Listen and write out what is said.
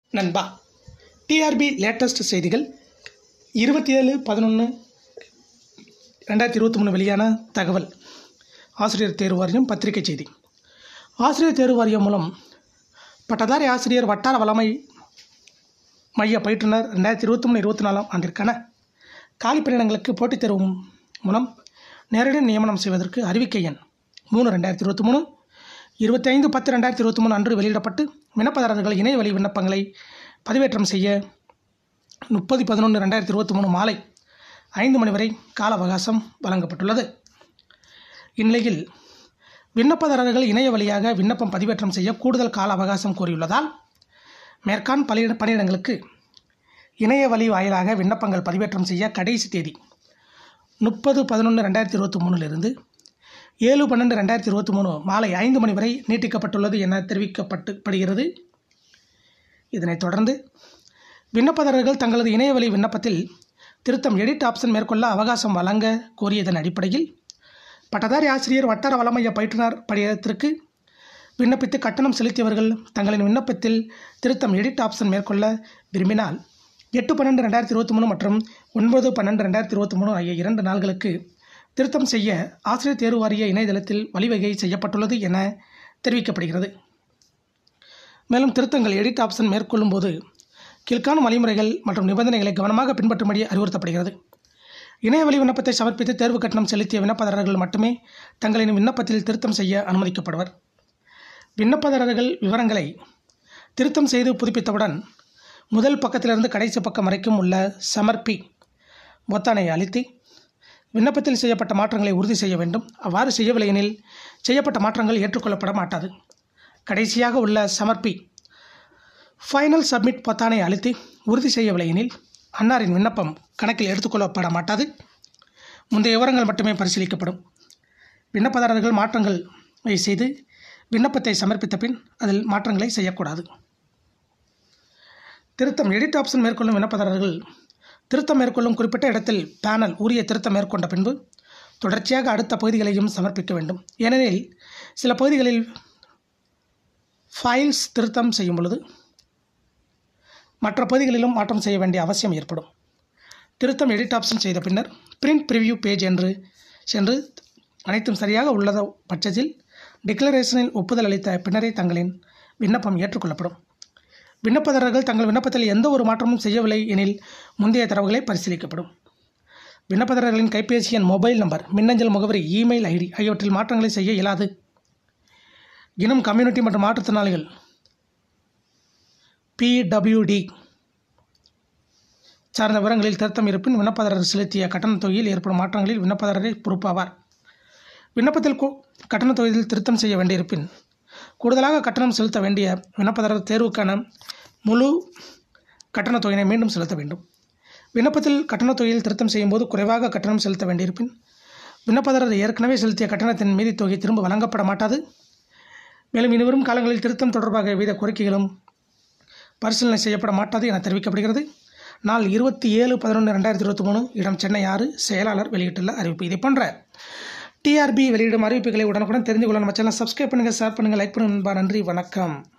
நண்பா TRP latest செய்திகள் இருபத்தி ஏழு பதினொன்று ரெண்டாயிரத்தி இருபத்தி மூணு வெளியான தகவல் ஆசிரியர் தேர்வு வாரியம் பத்திரிகை செய்தி ஆசிரியர் தேர்வு வாரியம் மூலம் பட்டதாரி ஆசிரியர் வட்டார வளமை மைய பயிற்றுனர் ரெண்டாயிரத்தி இருபத்தி மூணு இருபத்தி நாலாம் ஆண்டிற்கான காலி பணியிடங்களுக்கு போட்டித் தேர்வு மூலம் நேரடி நியமனம் செய்வதற்கு அறிவிக்கை எண் மூணு ரெண்டாயிரத்தி இருபத்தி மூணு இருபத்தி ஐந்து பத்து ரெண்டாயிரத்தி இருபத்தி மூணு அன்று வெளியிடப்பட்டு விண்ணப்பதாரர்கள் இணைய வழி விண்ணப்பங்களை பதிவேற்றம் செய்ய முப்பது பதினொன்று ரெண்டாயிரத்தி இருபத்தி மூணு மாலை ஐந்து மணி வரை கால அவகாசம் வழங்கப்பட்டுள்ளது இந்நிலையில் விண்ணப்பதாரர்கள் இணைய வழியாக விண்ணப்பம் பதிவேற்றம் செய்ய கூடுதல் கால அவகாசம் கோரியுள்ளதால் மேற்கான் பணியிட பணியிடங்களுக்கு இணைய வழி வாயிலாக விண்ணப்பங்கள் பதிவேற்றம் செய்ய கடைசி தேதி முப்பது பதினொன்று ரெண்டாயிரத்தி இருபத்தி மூணிலிருந்து ஏழு பன்னெண்டு ரெண்டாயிரத்தி இருபத்தி மூணு மாலை ஐந்து மணி வரை நீட்டிக்கப்பட்டுள்ளது என தெரிவிக்கப்பட்டு படுகிறது இதனைத் தொடர்ந்து விண்ணப்பதாரர்கள் தங்களது இணையவழி விண்ணப்பத்தில் திருத்தம் எடிட் ஆப்ஷன் மேற்கொள்ள அவகாசம் வழங்க கோரியதன் அடிப்படையில் பட்டதாரி ஆசிரியர் வட்டார வளமைய பயிற்றுனர் பணியிடத்திற்கு விண்ணப்பித்து கட்டணம் செலுத்தியவர்கள் தங்களின் விண்ணப்பத்தில் திருத்தம் எடிட் ஆப்ஷன் மேற்கொள்ள விரும்பினால் எட்டு பன்னெண்டு ரெண்டாயிரத்தி இருபத்தி மூணு மற்றும் ஒன்பது பன்னெண்டு ரெண்டாயிரத்தி இருபத்தி மூணு ஆகிய இரண்டு நாள்களுக்கு திருத்தம் செய்ய ஆசிரியர் தேர்வு வாரிய இணையதளத்தில் வழிவகை செய்யப்பட்டுள்ளது என தெரிவிக்கப்படுகிறது மேலும் திருத்தங்கள் எடிட் ஆப்ஷன் மேற்கொள்ளும் போது கீழ்காணும் வழிமுறைகள் மற்றும் நிபந்தனைகளை கவனமாக பின்பற்றும்படி அறிவுறுத்தப்படுகிறது இணையவழி விண்ணப்பத்தை சமர்ப்பித்து தேர்வு கட்டணம் செலுத்திய விண்ணப்பதாரர்கள் மட்டுமே தங்களின் விண்ணப்பத்தில் திருத்தம் செய்ய அனுமதிக்கப்படுவர் விண்ணப்பதாரர்கள் விவரங்களை திருத்தம் செய்து புதுப்பித்தவுடன் முதல் பக்கத்திலிருந்து கடைசி பக்கம் வரைக்கும் உள்ள சமர்ப்பி பொத்தானை அழுத்தி விண்ணப்பத்தில் செய்யப்பட்ட மாற்றங்களை உறுதி செய்ய வேண்டும் அவ்வாறு செய்யவில்லை எனில் செய்யப்பட்ட மாற்றங்கள் ஏற்றுக்கொள்ளப்பட மாட்டாது கடைசியாக உள்ள சமர்ப்பி ஃபைனல் சப்மிட் பொத்தானை அழுத்தி உறுதி செய்யவில்லை எனில் அன்னாரின் விண்ணப்பம் கணக்கில் எடுத்துக்கொள்ளப்பட மாட்டாது முந்தைய விவரங்கள் மட்டுமே பரிசீலிக்கப்படும் விண்ணப்பதாரர்கள் மாற்றங்கள் செய்து விண்ணப்பத்தை சமர்ப்பித்த பின் அதில் மாற்றங்களை செய்யக்கூடாது திருத்தம் எடிட் ஆப்ஷன் மேற்கொள்ளும் விண்ணப்பதாரர்கள் திருத்தம் மேற்கொள்ளும் குறிப்பிட்ட இடத்தில் பேனல் உரிய திருத்தம் மேற்கொண்ட பின்பு தொடர்ச்சியாக அடுத்த பகுதிகளையும் சமர்ப்பிக்க வேண்டும் ஏனெனில் சில பகுதிகளில் ஃபைல்ஸ் திருத்தம் செய்யும் பொழுது மற்ற பகுதிகளிலும் மாற்றம் செய்ய வேண்டிய அவசியம் ஏற்படும் திருத்தம் எடிட் ஆப்ஷன் செய்த பின்னர் பிரிண்ட் ப்ரிவ்யூ பேஜ் என்று சென்று அனைத்தும் சரியாக உள்ளத பட்சத்தில் டிக்ளரேஷனில் ஒப்புதல் அளித்த பின்னரே தங்களின் விண்ணப்பம் ஏற்றுக்கொள்ளப்படும் விண்ணப்பதாரர்கள் தங்கள் விண்ணப்பத்தில் எந்த ஒரு மாற்றமும் செய்யவில்லை எனில் முந்தைய தரவுகளை பரிசீலிக்கப்படும் விண்ணப்பதாரர்களின் கைபேசி எண் மொபைல் நம்பர் மின்னஞ்சல் முகவரி இமெயில் ஐடி ஆகியவற்றில் மாற்றங்களை செய்ய இயலாது இனம் கம்யூனிட்டி மற்றும் மாற்றுத்திறனாளிகள் பிடபிள்யூடி சார்ந்த விவரங்களில் திருத்தம் இருப்பின் விண்ணப்பதாரர் செலுத்திய கட்டணத் தொகையில் ஏற்படும் மாற்றங்களில் விண்ணப்பதாரரை பொறுப்பாவார் விண்ணப்பத்தில் கட்டணத் தொகையில் திருத்தம் செய்ய வேண்டியிருப்பின் கூடுதலாக கட்டணம் செலுத்த வேண்டிய விண்ணப்பதாரர் தேர்வுக்கான முழு கட்டணத் தொகையினை மீண்டும் செலுத்த வேண்டும் விண்ணப்பத்தில் கட்டணத் தொகையில் திருத்தம் செய்யும்போது குறைவாக கட்டணம் செலுத்த வேண்டியிருப்பின் விண்ணப்பதாரர் ஏற்கனவே செலுத்திய கட்டணத்தின் மீதி தொகை திரும்ப வழங்கப்பட மாட்டாது மேலும் இனிவரும் காலங்களில் திருத்தம் தொடர்பாக எவ்வித கோரிக்கைகளும் பரிசீலனை செய்யப்பட மாட்டாது என தெரிவிக்கப்படுகிறது நாள் இருபத்தி ஏழு பதினொன்று ரெண்டாயிரத்தி இருபத்தி மூணு இடம் சென்னை ஆறு செயலாளர் வெளியிட்டுள்ள அறிவிப்பு இதை போன்ற டிஆர்பி வெளியிடும் அறிவிப்புகளை உடனுக்குடன் தெரிந்து கொள்ள நம்ம சேனல் சப்ஸ்கிரைப் பண்ணுங்கள் ஷேர் பண்ணுங்கள் லைக் பண்ணுங்கள் நன்றி வணக்கம்